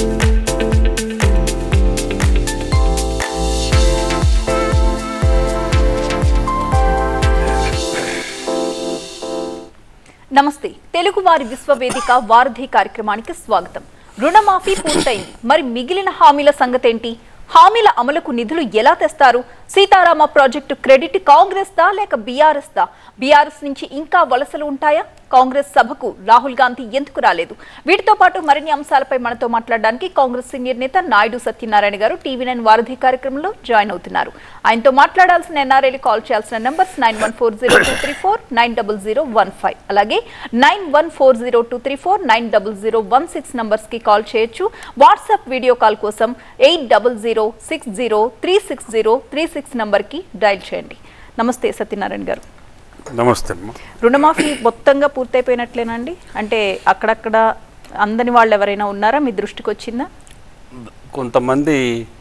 నమస్తే తెలుగు వారి విశ్వవేదిక వారధి కార్యక్రమానికి స్వాగతం రుణమాఫీ పూర్తయింది మరి మిగిలిన హామీల సంగతేంటి హామీల అమలుకు నిధులు ఎలా తెస్తారు సీతారామ ప్రాజెక్టు క్రెడిట్ కాంగ్రెస్ దా లేక బీఆర్ఎస్ దా బీఆర్ఎస్ నుంచి ఇంకా వలసలు ఉంటాయా కాంగ్రెస్ సభకు రాహుల్ గాంధీ ఎందుకు రాలేదు వీటితో పాటు మరిన్ని అంశాలపై మనతో మాట్లాడడానికి కాంగ్రెస్ సీనియర్ నేత నాయుడు సత్యనారాయణ గారు టీవీ నైన్ వారధి కార్యక్రమంలో జాయిన్ అవుతున్నారు ఆయనతో మాట్లాడాల్సిన ఎన్ఆర్ఐలు కాల్ చేయాల్సిన numbers nine one four zero two three four nine double zero one five అలాగే nine one four zero two three four nine double zero one six numbers కి కాల్ చేయొచ్చు వాట్సాప్ వీడియో కాల్ కోసం eight double zero six zero three six zero three six number కి dial చేయండి నమస్తే సత్యనారాయణ గారు నమస్తే అమ్మా రుణమాఫీ మొత్తంగా పూర్తయిపోయినట్లేనండి అంటే అక్కడక్కడ అందని వాళ్ళు ఎవరైనా ఉన్నారా మీ దృష్టికి వచ్చిందా కొంతమంది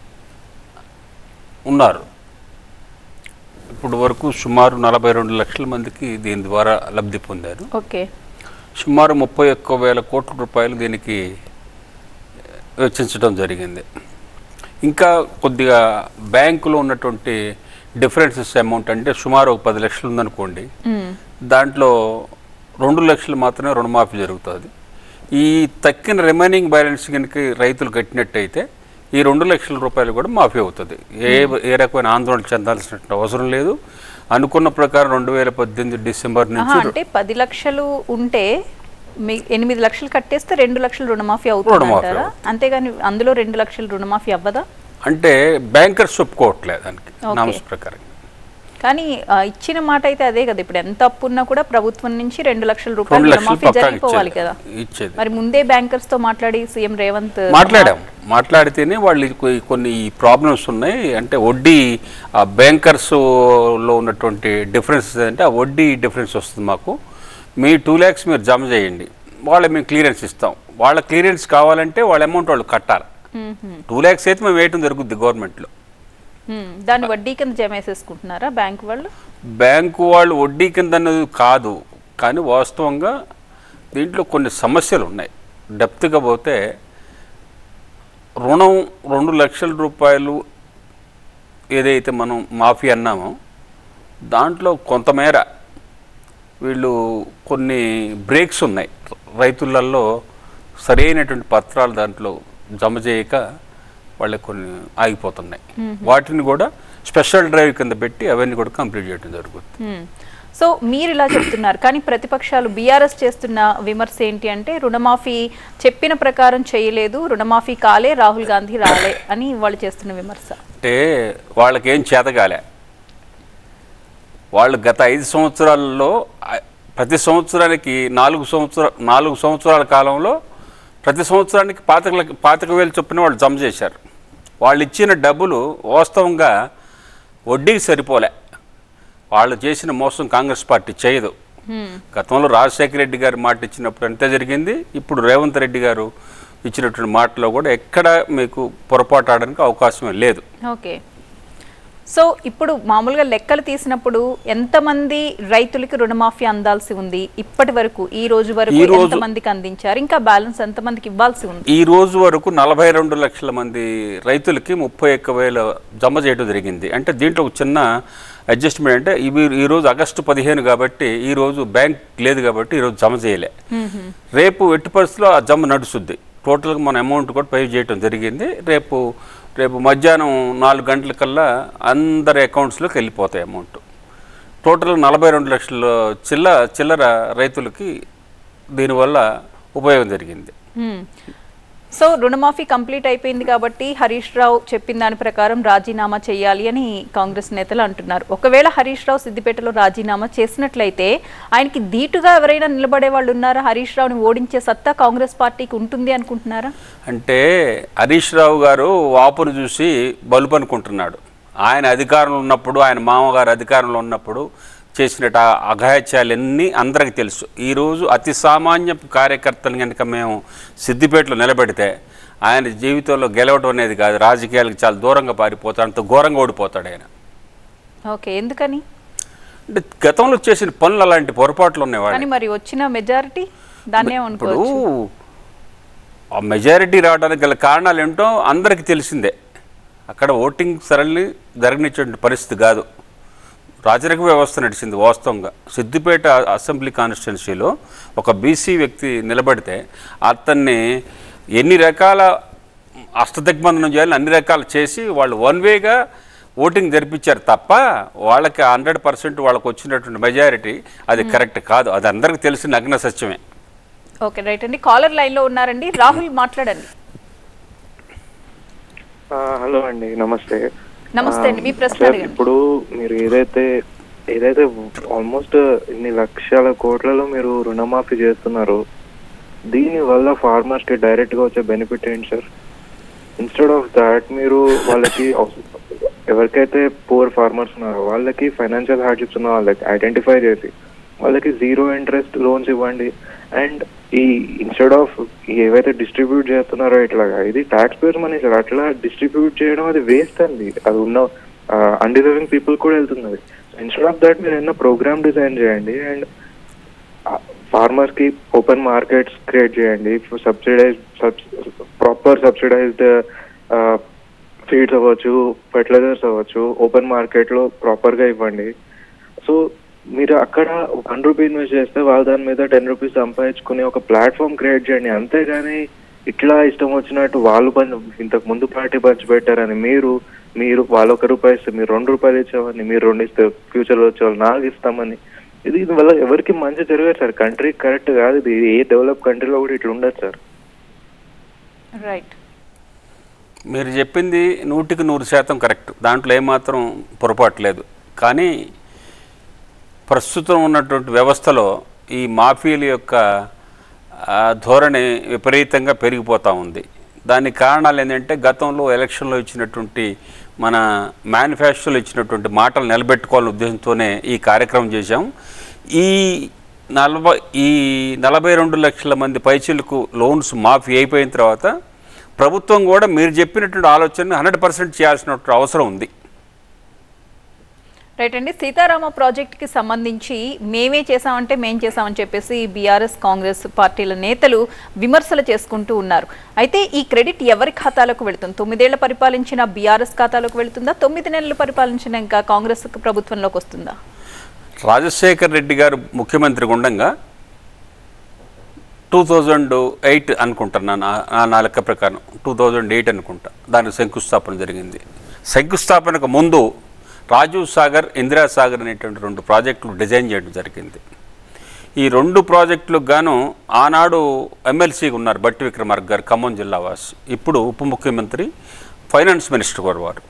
ఉన్నారు ఇప్పుడు వరకు సుమారు నలభై రెండు లక్షల మందికి దీని ద్వారా లబ్ధి పొందారు ఓకే సుమారు ముప్పై ఒక్క వేల కోట్ల రూపాయలు దీనికి వెచ్చించడం జరిగింది ఇంకా కొద్దిగా బ్యాంకులో ఉన్నటువంటి డిఫరెన్సెస్ అమౌంట్ అంటే సుమారు ఒక పది లక్షలు ఉందనుకోండి దాంట్లో రెండు లక్షలు మాత్రమే రుణమాఫీ జరుగుతుంది ఈ తక్కిన రిమైనింగ్ బ్యాలెన్స్ కనుక రైతులు కట్టినట్టయితే ఈ రెండు లక్షల రూపాయలు కూడా మాఫీ అవుతుంది ఏ ఏ రకమైన ఆందోళన చెందాల్సిన అవసరం లేదు అనుకున్న ప్రకారం రెండు వేల పద్దెనిమిది డిసెంబర్ ఆహా, నుంచి అంటే పది లక్షలు ఉంటే మీ ఎనిమిది లక్షలు కట్టేస్తే రెండు లక్షలు రుణమాఫీ అవుతుంది రుణమాఫీ అంటారా అంతేగాని అందులో రెండు లక్షలు రుణమాఫీ అవ్వదా అంటే బ్యాంకర్స్ ఒప్పుకోవట్లేదు దానికి ఓకే. నామ్స్ ప్రకారం కానీ ఆ, ఇచ్చిన మాట అయితే అదే కదా ఇప్పుడు ఎంత అప్పు ఉన్నా కూడా ప్రభుత్వం నుంచి రెండు లక్షల రూపాయలు రెండు లక్షలు రుణమాఫీ పక్కా జరిగిపోవాలి ఇచ్చేది కదా ఇచ్చేది మరి ముందే బ్యాంకర్స్ తో మాట్లాడి సీఎం రేవంత్ మాట్లాడాం మాట్లాడితేనే వాళ్ళు కొ- కొన్ని ప్రాబ్లమ్స్ ఉన్నాయి అంటే వడ్డీ ఆ బ్యాంకర్స్ లో ఉన్నటువంటి డిఫరెన్స్ అంటే ఆ వడ్డీ డిఫరెన్స్ వస్తుంది మాకు మీ టూ ల్యాక్స్ మీరు జమ చేయండి వాళ్ళ మేము క్లియరెన్స్ ఇస్తాం వాళ్ళ క్లియరెన్స్ కావాలంటే వాళ్ళ అమౌంట్ వాళ్ళు కట్టాలి టూ ల్యాక్స్ అయితే మేము వేయటం జరుగుద్ది గవర్నమెంట్లో ఉమ్, దాన్ని వడ్డీ కింద జమ వేసేసుకుంటున్నారా బ్యాంక్ వాళ్ళు బ్యాంకు వాళ్ళు వడ్డీ కింద అన్నది కాదు కానీ వాస్తవంగా దీంట్లో కొన్ని సమస్యలు ఉన్నాయి డెప్త్గా పోతే రుణం రెండు లక్షల రూపాయలు ఏదైతే మనం మాఫీ అన్నామో దాంట్లో కొంతమేర వీళ్ళు కొన్ని బ్రేక్స్ ఉన్నాయి రైతులలో సరైనటువంటి పత్రాలు దాంట్లో జమ చేయక వాళ్ళకి కొన్ని ఆగిపోతున్నాయి వాటిని కూడా స్పెషల్ డ్రైవ్ కింద పెట్టి అవన్నీ కూడా కంప్లీట్ చేయడం జరుగుతుంది హ్మ్. సో మీరు ఇలా చెప్తున్నారు కానీ ప్రతిపక్షాలు బీఆర్ఎస్ చేస్తున్న విమర్శ ఏంటి అంటే రుణమాఫీ చెప్పిన ప్రకారం చేయలేదు రుణమాఫీ కాలే రాహుల్ గాంధీ రాలే అని వాళ్ళు చేస్తున్న విమర్శ అంటే వాళ్ళకి ఏం చేతగాలే వాళ్ళు గత ఐదు సంవత్సరాలలో ఆ- ప్రతి సంవత్సరానికి నాలుగు సంవత్సర నాలుగు సంవత్సరాల కాలంలో ప్రతి సంవత్సరానికి పాతిక లక్ష- పాతిక వేలు చొప్పున వాళ్ళు జమ చేశారు వాళ్ళు ఇచ్చిన డబ్బులు వాస్తవంగా వడ్డీకి సరిపోలే వాళ్ళు చేసిన మోసం కాంగ్రెస్ పార్టీ చేయదు గతంలో రాజశేఖర రెడ్డి గారు మాట ఇచ్చినప్పుడు అంతే జరిగింది ఇప్పుడు రేవంత్ రెడ్డి గారు ఇచ్చినటువంటి మాటలో కూడా ఎక్కడ మీకు పొరపాటు ఆడడానికి అవకాశమే లేదు ఓకే సో ఇప్పుడు మామూలుగా లెక్కలు తీసినప్పుడు ఎంతమంది రైతులకి రుణమాఫీ అందాల్సి ఉంది ఇప్పటి వరకు ఈ రోజు వరకు ఈ రోజు- ఎంతమందికి అందించారు ఇంకా బ్యాలెన్స్ ఎంతమందికి ఇవ్వాల్సి ఉంది ఈ రోజు వరకు నలభై రెండు లక్షల మంది రైతులకి ముప్పై ఒక్క వేల జమ చేయడం జరిగింది అంటే దీంట్లో ఒక చిన్న అడ్జస్ట్మెంట్ అంటే ఇవి ఈ రోజు ఆగస్టు పదిహేను కాబట్టి ఈ రోజు బ్యాంక్ లేదు కాబట్టి ఈ రోజు జమ చేయలే రేపు ఎట్టి పరిస్థితుల్లో ఆ జమ నడుస్తుంది టోటల్గా మన అమౌంట్ కూడా పే చేయడం జరిగింది రేపు రేపు మధ్యాహ్నం నాలుగు గంటలకల్లా అందరి అకౌంట్స్లోకి వెళ్ళిపోతాయి అమౌంట్ టోటల్ నలభై రెండు లక్షల చిల్ల చిల్లర రైతులకి దీనివల్ల ఉపయోగం జరిగింది హ్మ్. సో రుణమాఫీ కంప్లీట్ అయిపోయింది కాబట్టి హరీష్ రావు చెప్పిన దాని ప్రకారం రాజీనామా చేయాలి అని కాంగ్రెస్ నేతలు అంటున్నారు ఒకవేళ హరీష్ రావు సిద్దిపేటలో రాజీనామా చేసినట్లయితే ఆయనకి ధీటుగా ఎవరైనా నిలబడే వాళ్ళు ఉన్నారా హరీష్ రావుని ఓడించే సత్తా కాంగ్రెస్ పార్టీకి ఉంటుంది అనుకుంటున్నారా అంటే హరీష్ రావు గారు వాపును చూసి బలుపు అనుకుంటున్నాడు ఆయన అధికారంలో ఉన్నప్పుడు ఆయన మామగారు అధికారంలో ఉన్నప్పుడు చేసినట్టు ఆ అఘాయిత్యాలన్నీ అందరికీ తెలుసు ఈరోజు అతి సామాన్య కార్యకర్తలు కనుక మేము సిద్దిపేటలో నిలబెడితే ఆయన జీవితంలో గెలవడం అనేది కాదు రాజకీయాలకు చాలా దూరంగా పారిపోతాడు అంత ఘోరంగా ఓడిపోతాడు ఆయన ఓకే ఎందుకని అంటే గతంలో చేసిన పనులు అలాంటి పొరపాట్లు ఉన్నాయి కానీ మరి వచ్చిన మెజారిటీ దాన్నే ఇప్పుడు అనుకోవచ్చు ఆ మెజారిటీ రావడానికి గల కారణాలు ఏంటో అందరికీ తెలిసిందే అక్కడ ఓటింగ్ సరళి జరగనిచ్చే పరిస్థితి కాదు రాజరిక వ్యవస్థ నడిచింది వాస్తవంగా సిద్దిపేట అసెంబ్లీ కాన్స్టిట్యున్సీలో ఒక బీసీ వ్యక్తి నిలబడితే అతన్ని ఎన్ని రకాల అష్టదిగ్బంధనం చేయాలని అన్ని రకాలు చేసి వాళ్ళు వన్ వేగా ఓటింగ్ జరిపించారు తప్ప వాళ్ళకి హండ్రెడ్ పర్సెంట్ వాళ్ళకి వచ్చినటువంటి మెజారిటీ అది కరెక్ట్ కాదు అది అందరికీ తెలిసిన నగ్న సత్యమే ఓకే రైట్ అండి కాలర్ లైన్ లో ఉన్నారండి రాహుల్ మాట్లాడండి ఆ, హలో అండి నమస్తే నమస్తే అండి, మీ ప్రశ్న సార్, అడగండి. ఇప్పుడు మీరు ఏదైతే ఏదైతే ఆల్మోస్ట్ ఇన్ని లక్షల కోట్లలో మీరు రుణమాఫీ చేస్తున్నారో దీని వల్ల ఫార్మర్స్ కి డైరెక్ట్ గా వచ్చే బెనిఫిట్ ఏంటి సార్ ఇన్స్టెడ్ ఆఫ్ దాట్ మీరు వాళ్ళకి ఎవరికైతే పూర్ ఫార్మర్స్ ఉన్నారో వాళ్ళకి ఫైనాన్షియల్ హార్డ్షిప్స్ ఉన్న వాళ్ళకి ఐడెంటిఫై చేసి వాళ్ళకి జీరో ఇంట్రెస్ట్ లోన్స్ ఇవ్వండి అండ్ ఈ ఇన్స్టెడ్ ఆఫ్ ఏవైతే డిస్ట్రిబ్యూట్ చేస్తున్నారో ఇట్లాగా ఇది ట్యాక్స్ పేర్స్ మనీ సార్ అట్లా డిస్ట్రిబ్యూట్ చేయడం అది వేస్ట్ అండి అది ఉన్న అన్డిజర్వింగ్ పీపుల్ కూడా వెళ్తుంది అది ఇన్స్టెడ్ ఆఫ్ దట్ మీరు ఏదైనా ప్రోగ్రామ్ డిజైన్ చేయండి అండ్ ఫార్మర్స్ కి ఓపెన్ మార్కెట్స్ క్రియేట్ చేయండి సబ్సిడైజ్ ప్రాపర్ సబ్సిడైజ్డ్ ఫీడ్స్ అవ్వచ్చు ఫెర్టిలైజర్స్ అవ్వచ్చు ఓపెన్ మార్కెట్ లో ప్రాపర్ గా ఇవ్వండి సో మీరు అక్కడ వన్ రూపీ ఇన్వెస్ట్ చేస్తే వాళ్ళు దాని మీద టెన్ రూపీస్ సంపాదించుకునే ఒక ప్లాట్ఫామ్ క్రియేట్ చేయండి అంతేగాని ఇట్లా ఇష్టం వచ్చినట్టు వాళ్ళు పంచి ఇంతకు ముందు పార్టీ పంచి పెట్టారని మీరు మీరు వాళ్ళు ఒక రూపాయి ఇస్తే మీరు రెండు రూపాయలు ఇచ్చామని మీరు రెండు ఇస్తే ఫ్యూచర్ లో వచ్చే వాళ్ళు నాలుగు ఇస్తామని ఇది ఇది వల్ల ఎవరికి మంచి జరగదు సార్ కంట్రీ కరెక్ట్ కాదు ఇది ఏ డెవలప్ కంట్రీలో కూడా ఇట్లా ఉండదు సార్ రైట్ మీరు చెప్పింది నూటికి నూరు శాతం కరెక్ట్ దాంట్లో ఏమాత్రం పొరపాటు లేదు కానీ ప్రస్తుతం ఉన్నటువంటి వ్యవస్థలో ఈ మాఫీల యొక్క ఆ, ధోరణి విపరీతంగా పెరిగిపోతూ ఉంది దానికి కారణాలు ఏంటంటే గతంలో ఎలక్షన్లో ఇచ్చినటువంటి మన మేనిఫెస్టోలో ఇచ్చినటువంటి మాటలు నిలబెట్టుకోవాలనే ఉద్దేశంతోనే ఈ కార్యక్రమం చేశాం ఈ నలభై ఈ నలభై రెండు లక్షల మంది పైచీలకు లోన్స్ మాఫీ అయిపోయిన తర్వాత ప్రభుత్వం కూడా మీరు చెప్పినటువంటి ఆలోచన హండ్రెడ్ పర్సెంట్ చేయాల్సినటువంటి అవసరం ఉంది రైట్ అండి సీతారామ ప్రాజెక్ట్ కి సంబంధించి మేమే చేసామంటే మేం చేసామని చెప్పేసి బీఆర్ఎస్ కాంగ్రెస్ పార్టీల నేతలు విమర్శలు చేసుకుంటూ ఉన్నారు అయితే ఈ క్రెడిట్ ఎవరి ఖాతాలోకి వెళుతుంది తొమ్మిదేళ్ల పరిపాలించిన బీఆర్ఎస్ ఖాతాలోకి వెళుతుందా తొమ్మిది నెలలు పరిపాలించిన ఇంకా కాంగ్రెస్ ప్రభుత్వంలోకి వస్తుందా రాజశేఖర్ రెడ్డి గారు ముఖ్యమంత్రి ఉండగా టూ థౌజండ్ ఎయిట్ అనుకుంటున్నాను నా- నా నా లెక్క ప్రకారం టూ థౌజండ్ ఎయిట్ అనుకుంటా దానికి శంకుస్థాపన జరిగింది శంకుస్థాపనకు ముందు రాజీవ్ సాగర్ ఇందిరా సాగర్ అనేటువంటి రెండు ప్రాజెక్టులు డిజైన్ చేయడం జరిగింది ఈ రెండు ప్రాజెక్టులకు గాను ఆనాడు ఎమ్మెల్సీగా ఉన్నారు బట్టి విక్రమార్క గారు ఖమ్మం జిల్లా వాసి ఇప్పుడు ఉప ముఖ్యమంత్రి ఫైనాన్స్ మినిస్టర్ గారు వారు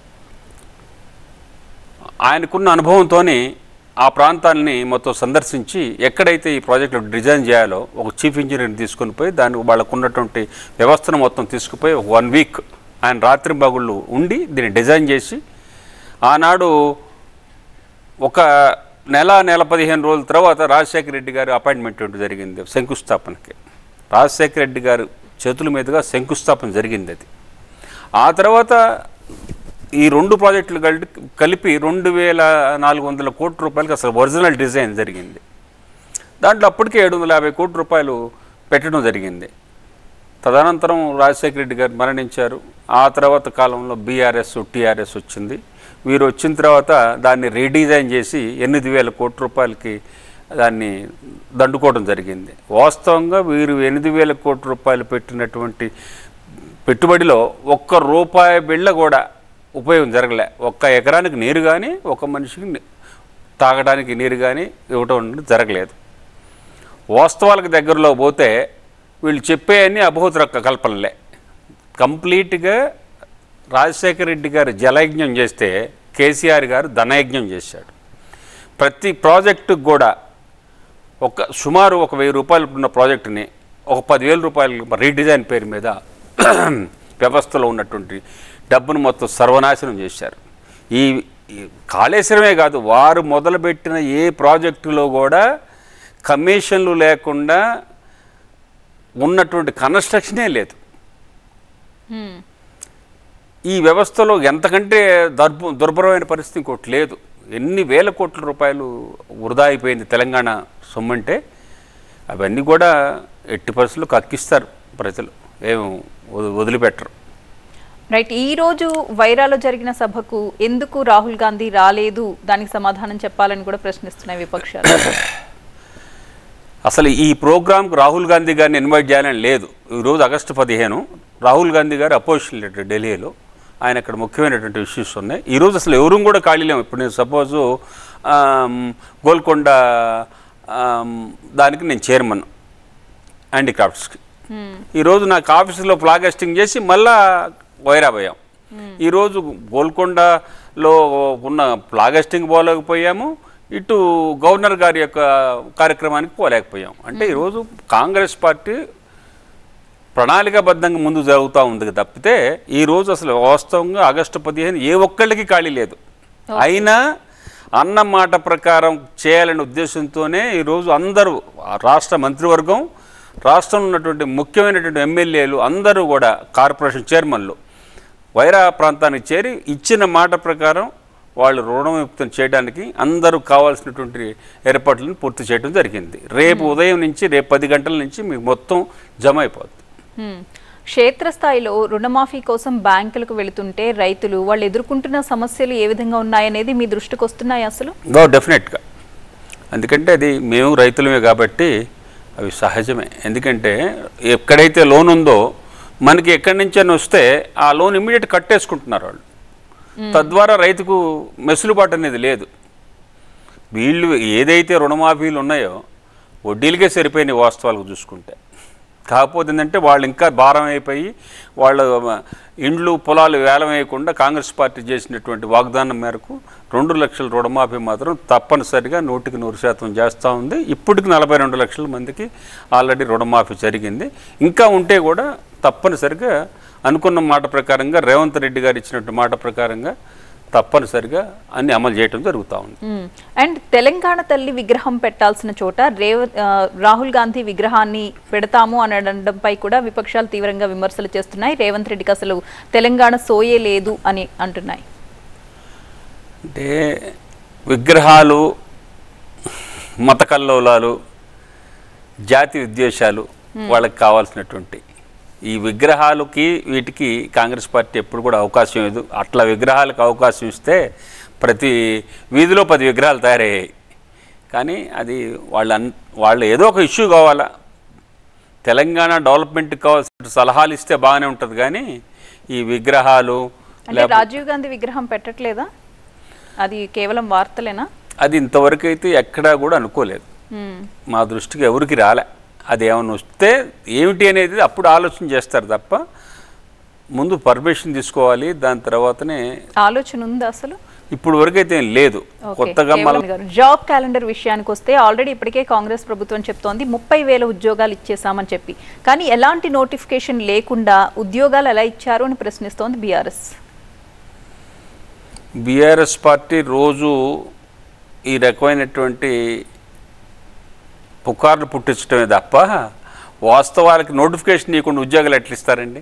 ఆయనకున్న అనుభవంతోనే ఆ ప్రాంతాలని మొత్తం సందర్శించి ఎక్కడైతే ఈ ప్రాజెక్టులు డిజైన్ చేయాలో ఒక చీఫ్ ఇంజనీర్ని తీసుకొని పోయి దానికి వాళ్ళకు ఉన్నటువంటి వ్యవస్థను మొత్తం తీసుకుపోయి ఒక వన్ వీక్ ఆయన రాత్రి బాగుళ్ళు ఉండి దీన్ని డిజైన్ చేసి ఆనాడు ఒక నెల నెల పదిహేను రోజుల తర్వాత రాజశేఖర రెడ్డి గారి అపాయింట్మెంట్ ఇవ్వడం జరిగింది శంకుస్థాపనకి రాజశేఖర రెడ్డి గారు చేతుల మీదుగా శంకుస్థాపన జరిగింది అది ఆ తర్వాత ఈ రెండు ప్రాజెక్టులు కలిపి కలిపి రెండు వేల నాలుగు వందల కోట్ల రూపాయలకి అసలు ఒరిజినల్ డిజైన్ జరిగింది దాంట్లో అప్పటికే ఏడు వందల యాభై కోట్ల రూపాయలు పెట్టడం జరిగింది తదనంతరం రాజశేఖర రెడ్డి గారు మరణించారు ఆ తర్వాత కాలంలో బీఆర్ఎస్ టీఆర్ఎస్ వచ్చింది వీరు వచ్చిన తర్వాత దాన్ని రీడిజైన్ చేసి ఎనిమిది వేల కోట్ల రూపాయలకి దాన్ని దండుకోవడం జరిగింది వాస్తవంగా వీరు ఎనిమిది వేల కోట్ల రూపాయలు పెట్టినటువంటి పెట్టుబడిలో ఒక్క రూపాయి బిళ్ళ కూడా ఉపయోగం జరగలే ఒక్క ఎకరానికి నీరు కానీ ఒక మనిషికి ని- తాగడానికి నీరు కానీ ఇవ్వటం అనేది జరగలేదు వాస్తవాలకు దగ్గరలో పోతే వీళ్ళు చెప్పే అన్ని అభూత కల్పనలే కంప్లీట్గా రాజశేఖర రెడ్డి గారు జలయజ్ఞం చేస్తే కేసీఆర్ గారు ధనయజ్ఞం చేశాడు ప్రతి ప్రాజెక్టుకు కూడా ఒక సుమారు ఒక వెయ్యి రూపాయలు ఉన్న ప్రాజెక్టుని ఒక పదివేల రూపాయలు రీడిజైన్ పేరు మీద వ్యవస్థలో ఉన్నటువంటి డబ్బును మొత్తం సర్వనాశనం చేశారు ఈ ఈ కాళేశ్వరమే కాదు వారు మొదలుపెట్టిన ఏ ప్రాజెక్టులో కూడా కమిషన్లు లేకుండా ఉన్నటువంటి కన్స్ట్రక్షనే లేదు హ్మ్. ఈ వ్యవస్థలో ఎంతకంటే దర్భ దుర్భరమైన పరిస్థితి ఇంకోటి లేదు ఎన్ని వేల కోట్ల రూపాయలు వృధా అయిపోయింది తెలంగాణ సొమ్మంటే అవన్నీ కూడా ఎట్టి పరిస్థితుల్లో కక్కిస్తారు ప్రజలు ఏం వద- వదిలిపెట్టరు రైట్ ఈ రోజు వైరాలో జరిగిన సభకు ఎందుకు రాహుల్ గాంధీ రాలేదు దానికి సమాధానం చెప్పాలని కూడా ప్రశ్నిస్తున్నాయి విపక్షాలు అసలు ఈ ప్రోగ్రాంకు రాహుల్ గాంధీ గారిని ఇన్వైట్ చేయాలని లేదు ఈరోజు ఆగస్టు పదిహేను రాహుల్ గాంధీ గారు అపోజిషన్ లీడర్ ఢిల్లీలో ఆయన అక్కడ ముఖ్యమైనటువంటి ఇష్యూస్ ఉన్నాయి ఈరోజు అసలు ఎవరు కూడా ఖాళీ లేము ఇప్పుడు నేను సపోజు గోల్కొండ ఆమ్, దానికి నేను చైర్మన్ హ్యాండిక్రాఫ్ట్స్కి ఈరోజు నాకు ఆఫీసులో ఫ్లాగెస్టింగ్ చేసి మళ్ళా వైరాబోయాం ఈరోజు గోల్కొండలో ఉన్న ఫ్లాగెస్టింగ్ పోలేకపోయాము ఇటు గవర్నర్ గారి యొక్క కార్యక్రమానికి పోలేకపోయాం అంటే ఈరోజు కాంగ్రెస్ పార్టీ ప్రణాళికాబద్ధంగా ముందు జరుగుతూ ఉంది తప్పితే ఈరోజు అసలు వాస్తవంగా ఆగస్టు పదిహేను ఏ ఒక్కళ్ళకి ఖాళీ లేదు అయినా అన్న మాట ప్రకారం చేయాలనే ఉద్దేశంతోనే ఈరోజు అందరూ ఆ రాష్ట్ర మంత్రివర్గం రాష్ట్రంలో ఉన్నటువంటి ముఖ్యమైనటువంటి ఎమ్మెల్యేలు అందరూ కూడా కార్పొరేషన్ చైర్మన్లు వైరా ప్రాంతానికి చేరి ఇచ్చిన మాట ప్రకారం వాళ్ళు రుణవిముక్తం చేయడానికి అందరూ కావాల్సినటువంటి ఏర్పాట్లను పూర్తి చేయడం జరిగింది రేపు ఉదయం నుంచి రేపు పది గంటల నుంచి మీకు మొత్తం జమ అయిపోద్ది హ్మ్. క్షేత్రస్థాయిలో రుణమాఫీ కోసం బ్యాంకులకు వెళుతుంటే రైతులు వాళ్ళు ఎదుర్కొంటున్న సమస్యలు ఏ విధంగా ఉన్నాయనేది మీ దృష్టికి వస్తున్నాయి అసలు గో డెఫినెట్గా ఎందుకంటే అది మేము రైతులమే కాబట్టి అవి సహజమే ఎందుకంటే ఎక్కడైతే లోన్ ఉందో మనకి ఎక్కడి నుంచైనా వస్తే ఆ లోన్ ఇమ్మీడియట్ కట్టేసుకుంటున్నారు వాళ్ళు తద్వారా రైతుకు మెసులుబాటు అనేది లేదు వీళ్ళు ఏదైతే రుణమాఫీలు ఉన్నాయో వడ్డీలకే సరిపోయినాయి వాస్తవాలకు చూసుకుంటే కాకపోతే ఏంటంటే వాళ్ళు ఇంకా భారం అయిపోయి వాళ్ళ ఇండ్లు పొలాలు వేలం వేయకుండా కాంగ్రెస్ పార్టీ చేసినటువంటి వాగ్దానం మేరకు రెండు లక్షల రుణమాఫీ మాత్రం తప్పనిసరిగా నూటికి నూరు శాతం చేస్తూ ఉంది ఇప్పటికి నలభై రెండు లక్షల మందికి ఆల్రెడీ రుణమాఫీ జరిగింది ఇంకా ఉంటే కూడా తప్పనిసరిగా అనుకున్న మాట ప్రకారంగా రేవంత్ రెడ్డి గారు ఇచ్చినట్టు మాట ప్రకారంగా తప్పనిసరిగా అన్ని అమలు చేయడం జరుగుతూ ఉంది మ్మ్. అండ్ తెలంగాణ తల్లి విగ్రహం పెట్టాల్సిన చోట రేవ ఆ, రాహుల్ గాంధీ విగ్రహాన్ని పెడతాము అని అనడంపై కూడా విపక్షాలు తీవ్రంగా విమర్శలు చేస్తున్నాయి రేవంత్ రెడ్డికి అసలు తెలంగాణ సోయే లేదు అని అంటున్నాయి అంటే విగ్రహాలు మత కల్లోలాలు జాతి విద్వేషాలు వాళ్ళకి కావాల్సినటువంటి ఈ విగ్రహాలకి వీటికి కాంగ్రెస్ పార్టీ ఎప్పుడు కూడా అవకాశం లేదు అట్లా విగ్రహాలకు అవకాశం ఇస్తే ప్రతి వీధిలో పది విగ్రహాలు తయారయ్యాయి కానీ అది వాళ్ళ అన్ వాళ్ళు ఏదో ఒక ఇష్యూ కావాలా తెలంగాణ డెవలప్మెంట్కి కావాల్సిన సలహాలు ఇస్తే బాగానే ఉంటుంది కానీ ఈ విగ్రహాలు అంటే రాజీవ్ గాంధీ విగ్రహం పెట్టట్లేదా అది కేవలం వార్తలేనా అది ఇంతవరకు అయితే ఎక్కడా కూడా అనుకోలేదు మ్మ్. మా దృష్టికి ఎవరికి రాలే అది ఏమైనా వస్తే ఏమిటి అనేది అప్పుడు ఆలోచన చేస్తారు తప్ప ముందు పర్మిషన్ తీసుకోవాలి దాని తర్వాతనే ఆలోచన ఉందా అసలు ఇప్పుడు వరకు అయితే ఏం లేదు ఓకే. కొత్తగా కేవలం మళ్ళీ గారు జాబ్ క్యాలెండర్ విషయానికి వస్తే ఆల్రెడీ ఇప్పటికే కాంగ్రెస్ ప్రభుత్వం చెప్తోంది ముప్పై వేల ఉద్యోగాలు ఇచ్చేసామని చెప్పి కానీ ఎలాంటి నోటిఫికేషన్ లేకుండా ఉద్యోగాలు ఎలా ఇచ్చారు అని ప్రశ్నిస్తోంది బీఆర్ఎస్ బీఆర్ఎస్ పార్టీ రోజు ఈ రకమైనటువంటి పుకార్లు పుట్టించడమే తప్ప వాస్తవాలకి నోటిఫికేషన్ ఇవ్వకుండా ఉద్యోగాలు ఎట్లా ఇస్తారండి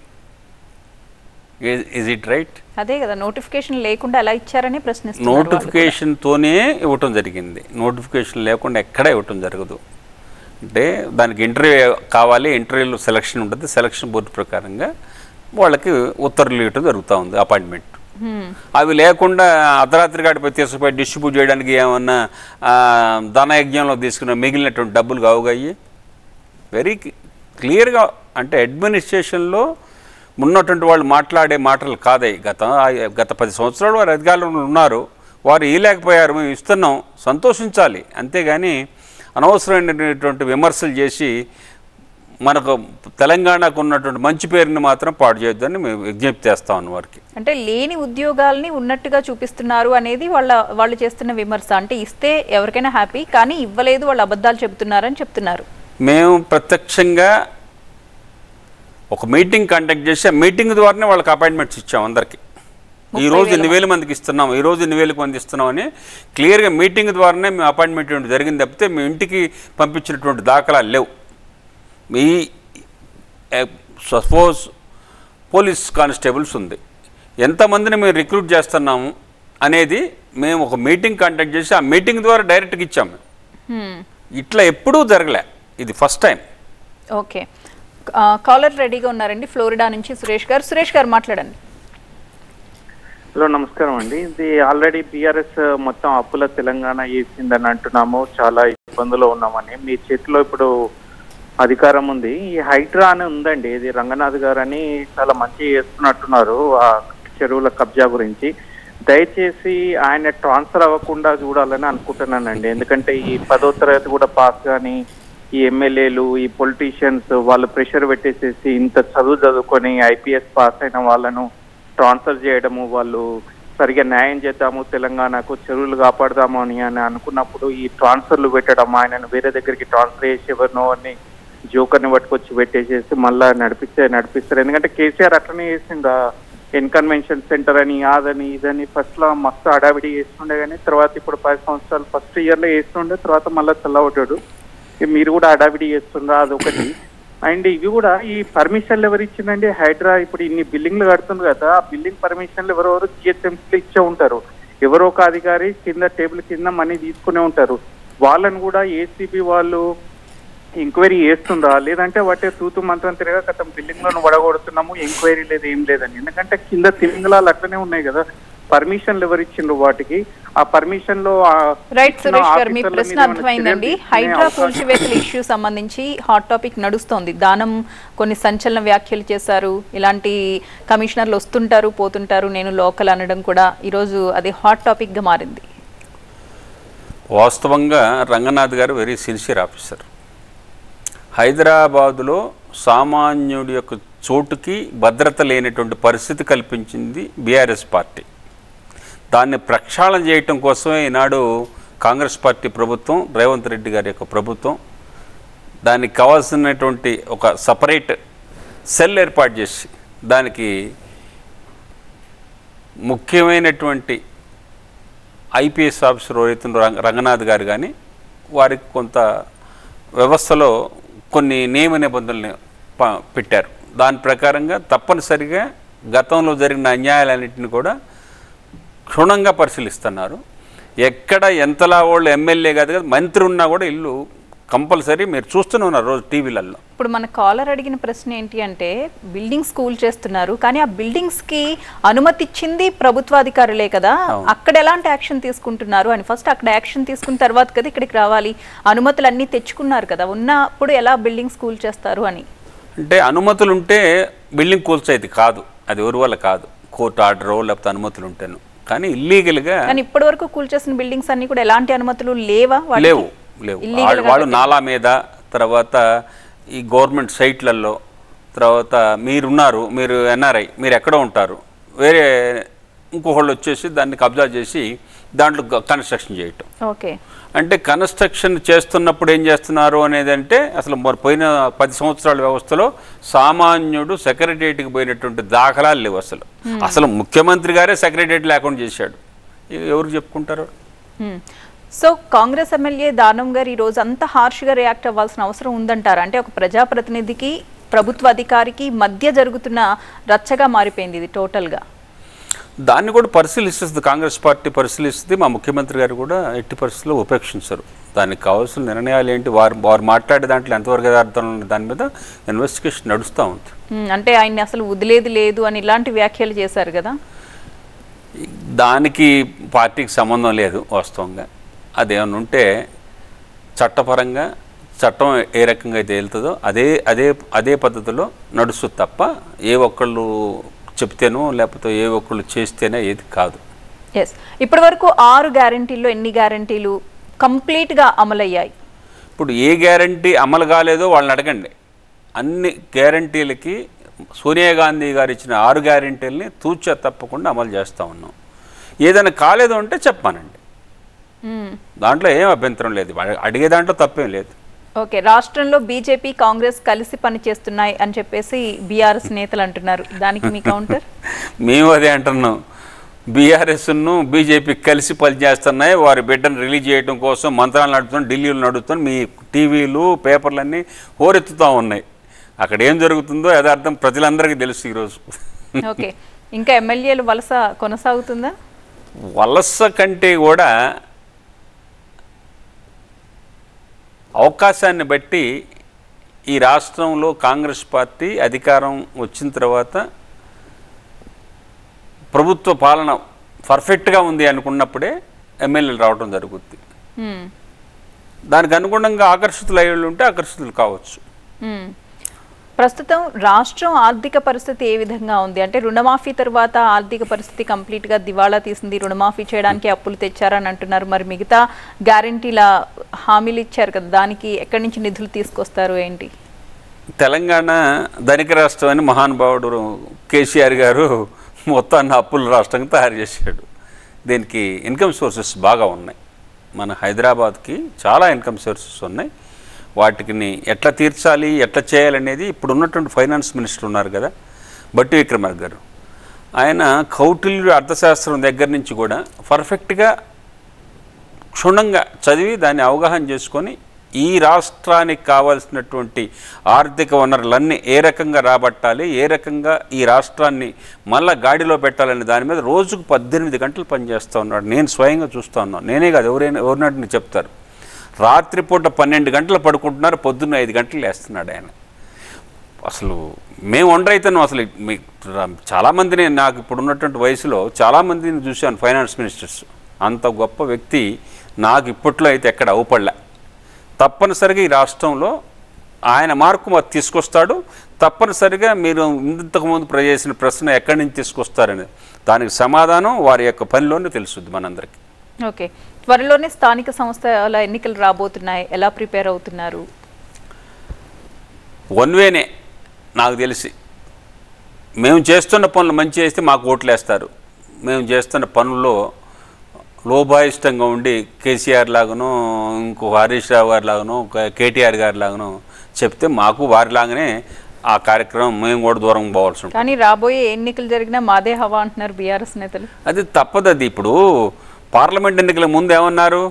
ఇజ్ ఇట్ రైట్ అదే కదా నోటిఫికేషన్ లేకుండా ఎలా ఇచ్చారని ప్రశ్నిస్తున్నారు వాళ్ళు కూడా. నోటిఫికేషన్తోనే ఇవ్వటం జరిగింది నోటిఫికేషన్ లేకుండా ఎక్కడా ఇవ్వటం జరగదు అంటే దానికి ఇంటర్వ్యూ కావాలి ఇంటర్వ్యూలో సెలక్షన్ ఉంటుంది సెలక్షన్ బోర్డు ప్రకారంగా వాళ్ళకి ఉత్తర్వులు ఇవ్వటం జరుగుతూ ఉంది అపాయింట్మెంట్ హ్మ్. అవి లేకుండా అర్ధరాత్రి గడిపై తీసుకుపోయి డిస్ట్రిబ్యూట్ చేయడానికి ఏమన్నా ఆ, ధనయజ్ఞంలో తీసుకున్న మిగిలినటువంటి డబ్బులు కావుగాయి వెరీ క్లియర్గా అంటే అడ్మినిస్ట్రేషన్లో ఉన్నటువంటి వాళ్ళు మాట్లాడే మాటలు కాదే గత గత పది సంవత్సరాలు వారు అధికారంలో ఉన్నారు వారు ఇవ్వలేకపోయారు మేము ఇస్తున్నాం సంతోషించాలి అంతేగాని అనవసరమైనటువంటి విమర్శలు చేసి మనకు తెలంగాణకు ఉన్నటువంటి మంచి పేరుని మాత్రం పాడు చేయొద్దని మేము విజ్ఞప్తి చేస్తాం అన్న వారికి అంటే లేని ఉద్యోగాల్ని ఉన్నట్టుగా చూపిస్తున్నారు అనేది వాళ్ళ వాళ్ళు చేస్తున్న విమర్శ అంటే ఇస్తే ఎవరికైనా హ్యాపీ కానీ ఇవ్వలేదు వాళ్ళు అబద్ధాలు చెబుతున్నారని చెప్తున్నారు మేము ప్రత్యక్షంగా ఒక మీటింగ్ కండక్ట్ చేసి ఆ మీటింగ్ ద్వారానే వాళ్ళకి అపాయింట్మెంట్స్ ఇచ్చాం అందరికి ఈ రోజు ఎన్ని వేల మందికి ఇస్తున్నాం ఈ రోజు ఎన్ని వేలకు మంది ఇస్తున్నాం అని క్లియర్గా మీటింగ్ ద్వారానే మేము అపాయింట్మెంట్ ఇవ్వడం జరిగింది తప్పితే మీ ఇంటికి పంపించినటువంటి దాఖలాలు లేవు మీ సపోజ్ పోలీస్ కానిస్టేబుల్స్ ఉంది ఎంతమందిని మేము రిక్రూట్ చేస్తున్నాము అనేది మేము ఒక మీటింగ్ కండక్ట్ చేసి ఆ మీటింగ్ ద్వారా డైరెక్ట్గా ఇచ్చాము మేము హ్మ్. ఇట్లా ఎప్పుడూ జరగలే ఇది ఫస్ట్ టైం ఓకే ఆ, కాలర్ రెడీగా ఉన్నారండి ఫ్లోరిడా నుంచి సురేష్ గారు సురేష్ గారు మాట్లాడండి హలో నమస్కారం అండి ఇది ఆల్రెడీ బీఆర్ఎస్ మొత్తం అప్పుల తెలంగాణ వేసిందని అంటున్నాము చాలా ఇబ్బందులో ఉన్నామని మీ చేతిలో ఇప్పుడు అధికారం ఉంది ఈ హైడ్రా అని ఉందండి ఇది రంగనాథ్ గారు అని చాలా మంచి చేస్తున్నట్టున్నారు ఆ చెరువుల కబ్జా గురించి దయచేసి ఆయన ట్రాన్స్ఫర్ అవ్వకుండా చూడాలని అనుకుంటున్నానండి ఎందుకంటే ఈ పదో తరగతి కూడా పాస్ కానీ ఈ ఎమ్మెల్యేలు ఈ పొలిటీషియన్స్ వాళ్ళు ప్రెషర్ పెట్టేసేసి ఇంత చదువు చదువుకొని ఐపీఎస్ పాస్ అయిన వాళ్ళను ట్రాన్స్ఫర్ చేయడము వాళ్ళు సరిగా న్యాయం చేద్దాము తెలంగాణకు చెరువులు కాపాడదాము అని అని అనుకున్నప్పుడు ఈ ట్రాన్స్ఫర్లు పెట్టడం ఆయనను వేరే దగ్గరికి ట్రాన్స్ఫర్ చేసి ఎవరినో అని జోకర్ని పట్టుకొచ్చి పెట్టేసేసి మళ్ళా నడిపిస్తే నడిపిస్తారు ఎందుకంటే కేసీఆర్ అట్లనే చేసిండు ఇన్కన్వెన్షన్ సెంటర్ అని అదని ఇదని ఫస్ట్ లో మస్తు అడావిడి చేస్తుండే కానీ తర్వాత ఇప్పుడు పది సంవత్సరాలు ఫస్ట్ ఇయర్ లో చేస్తుండే తర్వాత మళ్ళీ చల్లబడ్డాడు ఇక మీరు కూడా అడావిడి చేస్తుండ్రా అదొకటి అండ్ ఇవి కూడా ఈ పర్మిషన్లు ఎవరు ఇచ్చిందండి హైడ్రా ఇప్పుడు ఇన్ని బిల్డింగ్లు కడుతుంది కదా ఆ బిల్డింగ్ పర్మిషన్లు ఎవరెవరు జిహెచ్ఎంసీలు ఇచ్చే ఉంటారు ఎవరో ఒక అధికారి కింద టేబుల్ కింద మనీ తీసుకునే ఉంటారు వాళ్ళని కూడా ఏసీబీ వాళ్ళు ఎంక్వైరీ చేస్తుందా లేదంటే వాటి తూతు మంత్రం తిరగా గతం బిల్డింగ్ లను వడగొడుతున్నాము ఎంక్వైరీ లేదు ఏం లేదని ఎందుకంటే కింద తిమింగలాలు అట్లనే ఉన్నాయి కదా పర్మిషన్లు ఎవరు ఇచ్చిండ్రు వాటికి ఆ పర్మిషన్ లో ఆ రైట్ ఇచ్చిన సురేష్ గారు మీ ఆఫీసర్ల ప్రశ్న మీద ఏమైనా అర్థమైందండి చర్యలు తీసుకునే హైడ్రా అవకాశం కూల్చివేతల ఇష్యూ సంబంధించి హాట్ టాపిక్ నడుస్తోంది దానం కొన్ని సంచలన వ్యాఖ్యలు చేశారు ఇలాంటి కమిషనర్లు వస్తుంటారు పోతుంటారు నేను లోకల్ అనడం కూడా ఈరోజు అది హాట్ టాపిక్ గా మారింది వాస్తవంగా రంగనాథ్ గారు వెరీ సిన్సియర్ ఆఫీసర్ హైదరాబాదులో సామాన్యుడి యొక్క చోటుకి భద్రత లేనటువంటి పరిస్థితి కల్పించింది బీఆర్ఎస్ పార్టీ దాన్ని ప్రక్షాళన చేయటం కోసమే ఈనాడు కాంగ్రెస్ పార్టీ ప్రభుత్వం రేవంత్ రెడ్డి గారి యొక్క ప్రభుత్వం దానికి కావాల్సినటువంటి ఒక సపరేట్ సెల్ ఏర్పాటు చేసి దానికి ముఖ్యమైనటువంటి ఐపీఎస్ ఆఫీసర్ ఎవరైతే రంగ- రంగనాథ్ గారు కానీ వారికి కొంత వ్యవస్థలో కొన్ని నియమ నిబంధనలు ప- పెట్టారు దాని ప్రకారంగా తప్పనిసరిగా గతంలో జరిగిన అన్యాయాలన్నింటిని కూడా క్షుణ్ణంగా పరిశీలిస్తున్నారు ఎక్కడ ఎంతలా వాళ్ళు ఎమ్మెల్యే కాదు కదా మంత్రి ఉన్నా కూడా ఇల్లు కంపల్సరీ మీరు చూస్తూనే ఉన్నారు రోజు టీవీలలో ఇప్పుడు మన కాలర్ అడిగిన ప్రశ్న ఏంటి అంటే బిల్డింగ్ స్కూల్ చేస్తున్నారు కానీ ఆ బిల్డింగ్స్ కి అనుమతి ఇచ్చింది ప్రభుత్వాధికారులే కదా అక్కడ ఎలాంటి యాక్షన్ తీసుకుంటున్నారు అని ఫస్ట్ అక్కడ యాక్షన్ తీసుకున్న తర్వాత కదా ఇక్కడికి రావాలి అనుమతులు అన్ని తెచ్చుకున్నారు కదా ఉన్నప్పుడు ఎలా బిల్డింగ్ స్కూల్ చేస్తారు అని అంటే అనుమతులు ఉంటే బిల్డింగ్ కూల్చేది కాదు అది ఎవరి వల్ల కాదు కోర్టు ఆర్డర్ లేకపోతే అనుమతులు ఉంటాను కానీ ఇల్లీగల్గా కానీ ఇప్పటి వరకు కూల్చేసిన బిల్డింగ్స్ అన్ని కూడా ఎలాంటి అనుమతులు లేవా వాటికి? లేవు లేవు Illegal వాళ్ళు- గా వాళ్ళు కట్టిన- నాలా మీద తర్వాత ఈ గవర్నమెంట్ సైట్లలో తర్వాత మీరున్నారు మీరు ఎన్ఆర్ఐ మీరు ఎక్కడో ఉంటారు వేరే ఇంకొకళ్ళు వచ్చేసి దాన్ని కబ్జా చేసి దాంట్లో గ- కన్స్ట్రక్షన్ చేయటం ఓకే అంటే కన్స్ట్రక్షన్ చేస్తున్నప్పుడు ఏం చేస్తున్నారు అనేది అంటే అసలు మరి పోయిన పది సంవత్సరాల వ్యవస్థలో సామాన్యుడు సెక్రటరియట్కి పోయినటువంటి దాఖలాలు లేవు అసలు అసలు ముఖ్యమంత్రి గారే సెక్రటరియట్ లేకుండా చేశాడు ఇక ఎవరు చెప్పుకుంటారు హ్మ్. సో కాంగ్రెస్ ఎమ్మెల్యే దానం గారు ఈ రోజు అంత హార్ష్గా రియాక్ట్ అవ్వాల్సిన అవసరం ఉందంటారా అంటే ఒక ప్రజాప్రతినిధికి ప్రభుత్వ అధికారికి మధ్య జరుగుతున్న రచ్చగా మారిపోయింది ఇది టోటల్గా దాన్ని కూడా పరిశీలిస్తుంది కాంగ్రెస్ పార్టీ పరిశీలిస్తుంది మా ముఖ్యమంత్రి గారు కూడా ఎట్టి పరిస్థితుల్లో ఉపేక్షించరు దానికి కావాల్సిన నిర్ణయాలు ఏంటి వారు వారు మాట్లాడే దాంట్లో ఎంతవరకు యథార్థం ఉంది దాని మీద ఇన్వెస్టిగేషన్ నడుస్తూ ఉంది హ్మ్, అంటే ఆయన్ని అసలు వదిలేది లేదు అని ఇలాంటి వ్యాఖ్యలు చేశారు కదా దానికి పార్టీకి సంబంధం లేదు వాస్తవంగా అదేమన్నా ఉంటే చట్టపరంగా చట్టం ఏ రకంగా అయితే వెళ్తుందో అదే అదే అదే పద్ధతిలో నడుస్తుంది తప్ప ఏ ఒక్కళ్ళు చెప్తేనో లేకపోతే ఏ ఒక్కళ్ళు చేస్తేనే ఏది కాదు ఎస్ ఇప్పటి వరకు ఆరు గ్యారంటీల్లో ఎన్ని గ్యారంటీలు కంప్లీట్గా అమలయ్యాయి ఇప్పుడు ఏ గ్యారంటీ అమలు కాలేదో వాళ్ళని అడగండి అన్ని గ్యారంటీలకి సోనియా గాంధీ గారు ఇచ్చిన ఆరు గ్యారంటీలని తూచా తప్పకుండా అమలు చేస్తూ ఉన్నాం ఏదైనా కాలేదు అంటే చెప్పానండి హ్మ్. దాంట్లో ఏం అభ్యంతరం లేదు వాళ్ళ- అడిగే దాంట్లో తప్పేం లేదు ఓకే రాష్ట్రంలో బీజేపీ కాంగ్రెస్ కలిసి పనిచేస్తున్నాయి అని చెప్పేసి బీఆర్ఎస్ నేతలు అంటున్నారు దానికి మీ కౌంటర్ మేము అదే అంటున్నాం బీఆర్ఎస్ను బీజేపీ కలిసి పనిచేస్తున్నాయి వారి బిడ్డను రిలీజ్ చేయడం కోసం మంత్రాలు నడుపుతున్నాం ఢిల్లీలో నడుపుతున్నాం మీ టీవీలు పేపర్లన్నీ హోరెత్తుతూ ఉన్నాయి అక్కడ ఏం జరుగుతుందో యథార్థం ప్రజలందరికీ తెలుసు ఈరోజు ఓకే ఇంకా ఎమ్మెల్యేలు వలస కొనసాగుతుందా వలస కంటే కూడా అవకాశాన్ని బట్టి ఈ రాష్ట్రంలో కాంగ్రెస్ పార్టీ అధికారం వచ్చిన తర్వాత ప్రభుత్వ పాలన పర్ఫెక్ట్గా ఉంది అనుకున్నప్పుడే ఎమ్మెల్యేలు రావడం జరుగుద్ది మ్మ్. దానికి అనుగుణంగా ఆకర్షితులు అయ్యి ఉంటే ఆకర్షితులు కావచ్చు మ్మ్. ప్రస్తుతం రాష్ట్రం ఆర్థిక పరిస్థితి ఏ విధంగా ఉంది అంటే రుణమాఫీ తర్వాత ఆర్థిక పరిస్థితి కంప్లీట్ గా దివాళా తీసింది రుణమాఫీ చేయడానికి అప్పులు తెచ్చారని అంటున్నారు మరి మిగతా గ్యారంటీల హామీలు ఇచ్చారు కదా దానికి ఎక్కడి నుంచి నిధులు తీసుకొస్తారు ఏంటి తెలంగాణ ధనిక రాష్ట్రం అని మహానుభావుడు కేసీఆర్ గారు మొత్తాన్ని అప్పుల రాష్ట్రంగా తయారు చేశాడు దీనికి ఇన్కమ్ సోర్సెస్ బాగా ఉన్నాయి మన హైదరాబాద్కి చాలా ఇన్కమ్ సోర్సెస్ ఉన్నాయి వాటిని ఎట్లా తీర్చాలి ఎట్లా చేయాలనేది ఇప్పుడు ఉన్నటువంటి ఫైనాన్స్ మినిస్టర్ ఉన్నారు కదా బట్టి విక్రమార్క గారు ఆయన కౌటిల్య అర్థశాస్త్రం దగ్గర నుంచి కూడా పర్ఫెక్ట్గా క్షుణ్ణంగా చదివి దాన్ని అవగాహన చేసుకొని ఈ రాష్ట్రానికి కావాల్సినటువంటి ఆర్థిక వనరులన్నీ ఏ రకంగా రాబట్టాలి ఏ రకంగా ఈ రాష్ట్రాన్ని మళ్ళా గాడిలో పెట్టాలనే దాని మీద రోజుకు పద్దెనిమిది గంటలు పనిచేస్తూ ఉన్నాడు నేను స్వయంగా చూస్తూ ఉన్నాను నేనే కాదు ఎవరైనా ఎవరినట్టు చెప్తారు రాత్రిపూట పన్నెండు గంటలు పడుకుంటున్నారు పొద్దున్న ఐదు గంటలు వేస్తున్నాడు ఆయన అసలు మేము ఒంటరైతున్నాం అసలు మీ చాలామందిని నాకు ఇప్పుడు ఉన్నటువంటి వయసులో చాలామందిని చూశాను ఫైనాన్స్ మినిస్టర్స్ అంత గొప్ప వ్యక్తి నాకు ఇప్పట్లో అయితే ఎక్కడ అవుపడలే తప్పనిసరిగా ఈ రాష్ట్రంలో ఆయన మార్కు మాకు తీసుకొస్తాడు తప్పనిసరిగా మీరు ఇంతకుముందు ప్ర- చేసిన ప్రశ్న ఎక్కడి నుంచి తీసుకొస్తారని దానికి సమాధానం వారి యొక్క పనిలోనే తెలుస్తుంది మనందరికీ ఓకే త్వరలోనే స్థానిక సంస్థల ఎన్నికలు రాబోతున్నాయి ఎలా ప్రిపేర్ అవుతున్నారు వన్ వేనే నాకు తెలిసి మేము చేస్తున్న పనులు మంచి చేస్తే మాకు ఓట్లు వేస్తారు మేము చేస్తున్న పనుల్లో లోభాయిష్టంగా ఉండి కేసీఆర్ లాగానో ఇంకో హరీష్ రావు గారి లాగానో కే- కేటీఆర్ గారి లాగానో చెప్తే మాకు వారిలాగానే ఆ కార్యక్రమం మేము కూడా దూరం పోవాల్సి ఉంటుంది కానీ రాబోయే ఎన్నికలు జరిగినా మాదే హవా అంటున్నారు బీఆర్ఎస్ నేతలు అది తప్పదు అది ఇప్పుడు పార్లమెంట్ ఎన్నికల ముందు ఏమన్నారు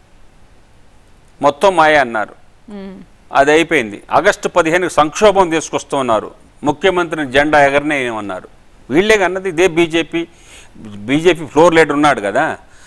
మొత్తం మాయ అన్నారు మ్మ్. అది అయిపోయింది ఆగస్టు పదిహేనుకి సంక్షోభం తీసుకొస్తున్నారు ముఖ్యమంత్రిని జెండా ఎగరనేయమన్నారు వీళ్ళే అన్నది ఇదే బీజేపీ బీజేపీ ఫ్లోర్ లీడర్ ఉన్నాడు కదా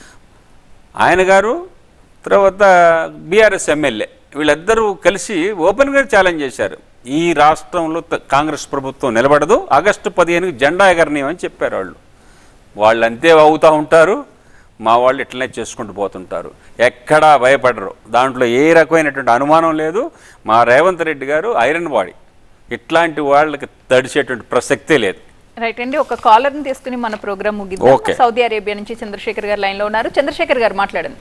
ఆయన గారు తర్వాత బీఆర్ఎస్ ఎమ్మెల్యే వీళ్ళిద్దరూ కలిసి ఓపెన్గా ఛాలెంజ్ చేశారు ఈ రాష్ట్రంలో త- కాంగ్రెస్ ప్రభుత్వం నిలబడదు ఆగస్టు పదిహేనుకి జెండా ఎగరనీయమని చెప్పారు వాళ్ళు వాళ్ళు అంతే అవుతూ ఉంటారు మా వాళ్ళు ఇట్లనే చేసుకుంటూ పోతుంటారు ఎక్కడా భయపడరు దాంట్లో ఏ రకమైనటువంటి అనుమానం లేదు మా రేవంత్ రెడ్డి గారు ఐరన్ బాడీ ఇట్లాంటి వాళ్ళకి తడిచేటువంటి ప్రసక్తే లేదు రైట్ అండి ఒక కాలర్ ని తీసుకుని మన ప్రోగ్రామ్ ముగిద్దాం Okay. సౌదీ అరేబియా నుంచి చంద్రశేఖర్ గారు లైన్ లో ఉన్నారు చంద్రశేఖర్ గారు మాట్లాడండి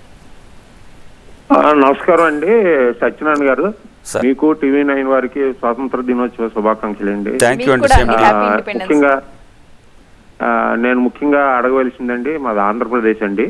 ఆ, నమస్కారం అండి సత్యనారాయణ గారు సార్. మీకు టీవీ నైన్ వారికి స్వాతంత్ర దినోత్సవ శుభాకాంక్షలు అండి థ్యాంక్ యూ మీకు అండి కూడా సేమ్ అండి. To you. Happy Independence. ముఖ్యంగా ఆ, నేను ముఖ్యంగా అడగవలసిందండి మాది ఆంధ్రప్రదేశ్ అండి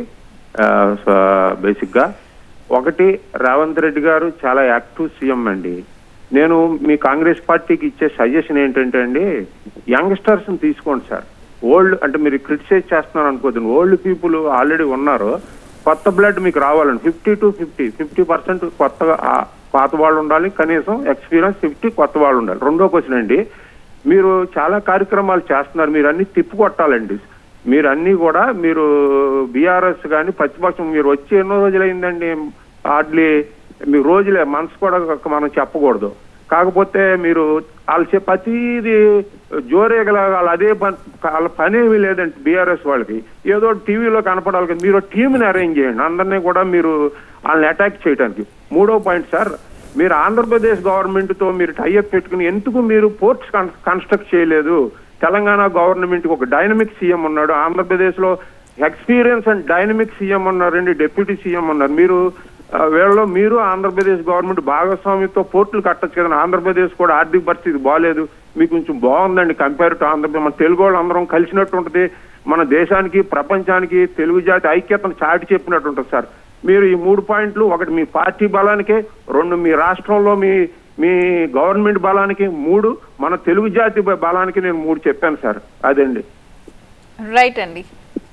బేసిక్ గా ఒకటి రేవంత్ రెడ్డి గారు చాలా యాక్టివ్ సీఎం అండి నేను మీ కాంగ్రెస్ పార్టీకి ఇచ్చే సజెషన్ ఏంటంటే అండి యంగ్స్టర్స్ ని తీసుకోండి సార్ ఓల్డ్ అంటే మీరు క్రిటిసైజ్ చేస్తున్నారు అనుకోద్దు ఓల్డ్ పీపుల్ ఆల్రెడీ ఉన్నారు కొత్త బ్లడ్ మీకు రావాలండి fifty to fifty fifty percent కొత్తగా ఆ, పాత వాళ్ళు ఉండాలి కనీసం ఎక్స్పీరియన్స్ ఫిఫ్టీ కొత్త వాళ్ళు ఉండాలి రెండో క్వశ్చన్ అండి మీరు చాలా కార్యక్రమాలు చేస్తున్నారు మీరు అన్ని తిప్పు కొట్టాలండి మీరు అన్ని కూడా మీరు బీఆర్ఎస్ కానీ ప్రతిపక్షం మీరు వచ్చి ఎన్నో రోజులైందండి హార్డ్లీ మీ రోజులే మనసు కూడా మనం చెప్పకూడదు కాకపోతే మీరు వాళ్ళు చెప్ప ప్రతిది జోరేగల వాళ్ళు అదే పని వాళ్ళ పని ఏమీ లేదండి బీఆర్ఎస్ వాళ్ళకి ఏదో టీవీలో కనపడాలి కదా మీరు టీంని అరేంజ్ చేయండి అందరినీ కూడా మీరు వాళ్ళని అటాక్ చేయడానికి మూడో పాయింట్ సార్ మీరు ఆంధ్రప్రదేశ్ గవర్నమెంట్ తో మీరు టైఅప్ పెట్టుకుని ఎందుకు మీరు పోర్ట్స్ కన్స్ట్రక్ట్ చేయలేదు తెలంగాణ గవర్నమెంట్ ఒక డైనమిక్ సీఎం ఉన్నాడు ఆంధ్రప్రదేశ్ లో ఎక్స్పీరియన్స్ అండ్ డైనమిక్ సీఎం ఉన్నారండి డిప్యూటీ సీఎం ఉన్నారు మీరు ఆ, వీళ్ళలో మీరు ఆంధ్రప్రదేశ్ గవర్నమెంట్ భాగస్వామ్యంతో పోర్టులు కట్టచ్చు కదా ఆంధ్రప్రదేశ్ కూడా ఆర్థిక పరిస్థితి బాగాలేదు మీకు కొంచెం బాగుందండి కంపేర్ టు ఆంధ్రప్రదేశ్ మన తెలుగు వాళ్ళు అందరం కలిసినట్టు ఉంటుంది మన దేశానికి ప్రపంచానికి తెలుగు జాతి ఐక్యతను చాటి చెప్పినట్టు ఉంటుంది సార్ మీరు ఈ మూడు పాయింట్లు ఒకటి మీ పార్టీ బలానికే రెండు మీ రాష్ట్రంలో మీ మీ గవర్నమెంట్ బలానికి మూడు మన తెలుగు జాతి బ- బలానికి నేను మూడు చెప్పాను సార్ అదండి రైట్ అండి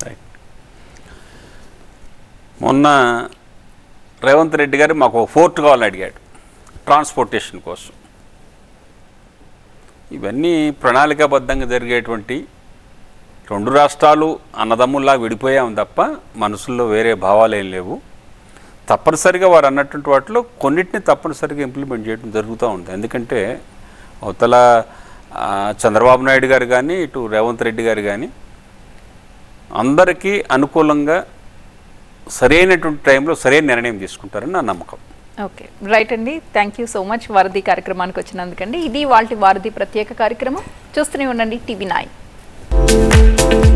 మొన్న రేవంత్ రెడ్డి గారు మాకు ఒక ఫోర్ట్ కావాలని అడిగాడు ట్రాన్స్పోర్టేషన్ కోసం ఇవన్నీ ప్రణాళికాబద్ధంగా జరిగేటువంటి రెండు రాష్ట్రాలు అన్నదమ్ముల్లా విడిపోయాం తప్ప మనసుల్లో వేరే భావాలు ఏం లేవు తప్పనిసరిగా వారు అన్నటువంటి వాటిలో కొన్నిటిని తప్పనిసరిగా ఇంప్లిమెంట్ చేయడం జరుగుతూ ఉంది ఎందుకంటే అవతల ఆ, చంద్రబాబు నాయుడు గారు కానీ ఇటు రేవంత్ రెడ్డి గారు కానీ అందరికీ అనుకూలంగా సరైనటువంటి టైంలో సరైన నిర్ణయం తీసుకుంటారని నా నమ్మకం ఓకే రైట్ అండి థ్యాంక్ యూ సో మచ్ వారధి కార్యక్రమానికి వచ్చినందుకండి ఇది వాళ్ళ వారధి ప్రత్యేక కార్యక్రమం చూస్తూనే ఉండండి టీవీ నైన్